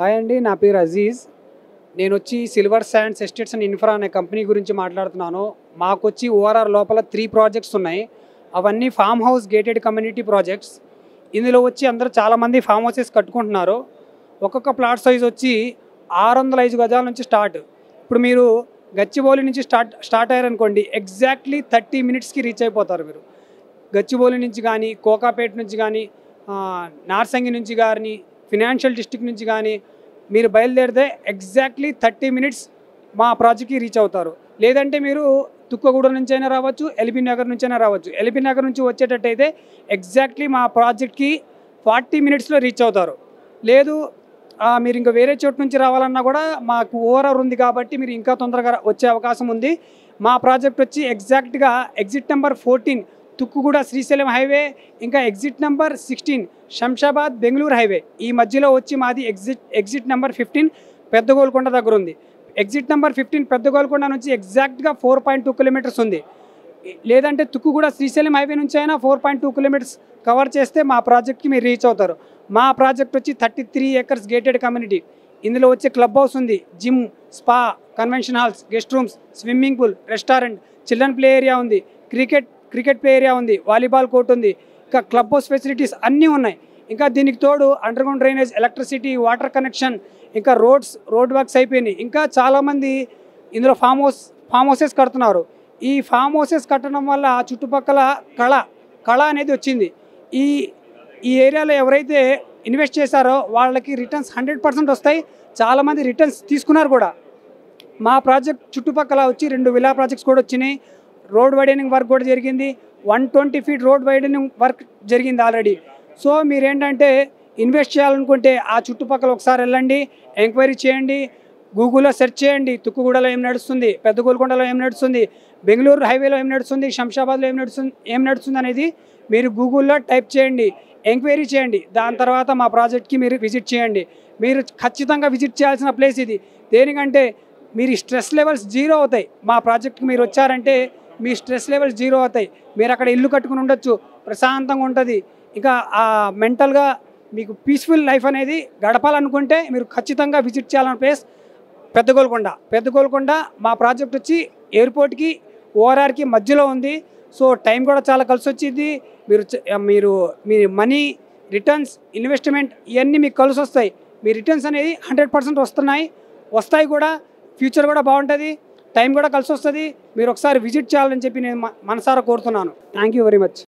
hi అండి నా పేరు అజీజ్ నేను వచ్చి silver sands estates and infra అనే కంపెనీ గురించి మాట్లాడుతున్నాను మాకు వచ్చి ఓఆర్ఆర్ లోపల త్రీ ప్రాజెక్ట్స్ ఉన్నాయి అవన్నీ farm house gated community projects ఇందులో వచ్చి అందరూ చాలామంది ఫామ్ హౌసెస్ కట్టుకుంటున్నారు ఒక్కొక్క ప్లాట్ సైజ్ వచ్చి ఆరు వందల ఐదు గజాల నుంచి స్టార్ట్ ఇప్పుడు మీరు గచ్చిబౌలి నుంచి స్టార్ట్ స్టార్ట్ అయ్యారనుకోండి ఎగ్జాక్ట్లీ థర్టీ మినిట్స్కి రీచ్ అయిపోతారు మీరు గచ్చిబౌలి నుంచి కానీ కోకాపేట నుంచి కానీ ఆ, నార్సంగి నుంచి కానీ ఫినాన్షియల్ డిస్ట్రిక్ట్ నుంచి కానీ మీరు బయలుదేరితే ఎగ్జాక్ట్లీ థర్టీ మినిట్స్ మా ప్రాజెక్ట్కి రీచ్ అవుతారు లేదంటే మీరు తుక్కగూడ నుంచి అయినా రావచ్చు ఎల్బీ నగర్ నుంచి అయినా రావచ్చు ఎల్బీ నగర్ నుంచి వచ్చేటట్టయితే ఎగ్జాక్ట్లీ మా ప్రాజెక్ట్కి ఫార్టీ మినిట్స్లో రీచ్ అవుతారు లేదు ఆ, మీరు ఇంకా వేరే చోటు నుంచి రావాలన్నా కూడా మాకు ఓవర్ ఉంది కాబట్టి మీరు ఇంకా తొందరగా వచ్చే అవకాశం ఉంది మా ప్రాజెక్ట్ వచ్చి ఎగ్జాక్ట్గా exit number fourteen Tukkuguda Srisailam highway ఇంకా exit number sixteen Shamshabad Bengaluru highway ఈ మధ్యలో వచ్చి మాది ఎగ్జిట్ ఎగ్జిట్ నెంబర్ ఫిఫ్టీన్ పెద్ద గోల్కొండ దగ్గర ఉంది ఎగ్జిట్ నెంబర్ ఫిఫ్టీన్ పెద్ద గోల్కొండ నుంచి ఎగ్జాక్ట్గా ఫోర్ పాయింట్ టూ కిలోమీటర్స్ ఉంది లేదంటే తుక్కుగూడ శ్రీశైలం హైవే నుంచి అయినా four point two kilometres cover చేస్తే మా ప్రాజెక్ట్కి మీరు రీచ్ అవుతారు మా ప్రాజెక్ట్ వచ్చి thirty three acres gated community ఇందులో వచ్చే క్లబ్ హౌస్ ఉంది gym spa convention halls guest rooms swimming pool restaurant children play area ఉంది క్రికెట్ క్రికెట్ ప్లే ఏరియా ఉంది వాలీబాల్ కోర్ట్ ఉంది ఇంకా క్లబ్ హౌస్ ఫెసిలిటీస్ అన్నీ ఉన్నాయి ఇంకా దీనికి తోడు under ground drainage electricity water connection ఇంకా రోడ్స్ రోడ్ వర్క్స్ అయిపోయినాయి ఇంకా చాలామంది ఇందులో ఫామ్ హౌస్ ఫామ్ హౌసెస్ కడుతున్నారు ఈ ఫామ్ హౌసెస్ కట్టడం వల్ల చుట్టుపక్కల కళ కళ అనేది వచ్చింది ఈ ఈ ఏరియాలో ఎవరైతే ఇన్వెస్ట్ చేశారో వాళ్ళకి రిటర్న్స్ హండ్రెడ్ పర్సెంట్ వస్తాయి చాలామంది రిటర్న్స్ తీసుకున్నారు కూడా మా ప్రాజెక్ట్ చుట్టుపక్కల వచ్చి రెండు విలా ప్రాజెక్ట్స్ కూడా వచ్చినాయి రోడ్ వైడనింగ్ వర్క్ కూడా జరిగింది one twenty feet road widening work జరిగింది ఆల్రెడీ సో మీరేంటంటే ఇన్వెస్ట్ చేయాలనుకుంటే ఆ చుట్టుపక్కల ఒకసారి వెళ్ళండి ఎంక్వైరీ చేయండి గూగుల్లో సెర్చ్ చేయండి తుక్కుగూడలో ఏం నడుస్తుంది పెద్ద గోల్కొండలో ఏం నడుస్తుంది బెంగళూరు హైవేలో ఏం నడుస్తుంది శంషాబాద్లో ఏం నడుస్తుంది ఏం నడుస్తుంది అనేది మీరు గూగుల్లో టైప్ చేయండి ఎంక్వైరీ చేయండి దాని తర్వాత మా ప్రాజెక్ట్కి మీరు విజిట్ చేయండి మీరు ఖచ్చితంగా విజిట్ చేయాల్సిన ప్లేస్ ఇది దేనికంటే మీరు స్ట్రెస్ లెవెల్స్ జీరో అవుతాయి మా ప్రాజెక్ట్కి మీరు వచ్చారంటే మీ స్ట్రెస్ లెవెల్స్ జీరో అవుతాయి మీరు అక్కడ ఇల్లు కట్టుకుని ఉండొచ్చు ప్రశాంతంగా ఉంటుంది ఇంకా ఆ మెంటల్గా మీకు పీస్ఫుల్ లైఫ్ అనేది గడపాలనుకుంటే మీరు ఖచ్చితంగా విజిట్ చేయాలన్న ప్లేస్ పెద్ద గోల్కొండ పెద్ద గోల్కొండ మా ప్రాజెక్ట్ వచ్చి ఎయిర్పోర్ట్కి ఓఆర్ఆర్కి మధ్యలో ఉంది సో టైం కూడా చాలా కలిసి వచ్చింది మీరు చ- మీరు మీ మనీ రిటర్న్స్ ఇన్వెస్ట్మెంట్ ఇవన్నీ మీకు కలిసి వస్తాయి మీ రిటర్న్స్ అనేది హండ్రెడ్ పర్సెంట్ వస్తున్నాయి వస్తాయి కూడా ఫ్యూచర్ కూడా బాగుంటుంది టైం కూడా కలిసి వస్తుంది మీరు ఒకసారి విజిట్ చేయాలని చెప్పి నేను మ- మనసారా కోరుతున్నాను థ్యాంక్ యూ వెరీ మచ్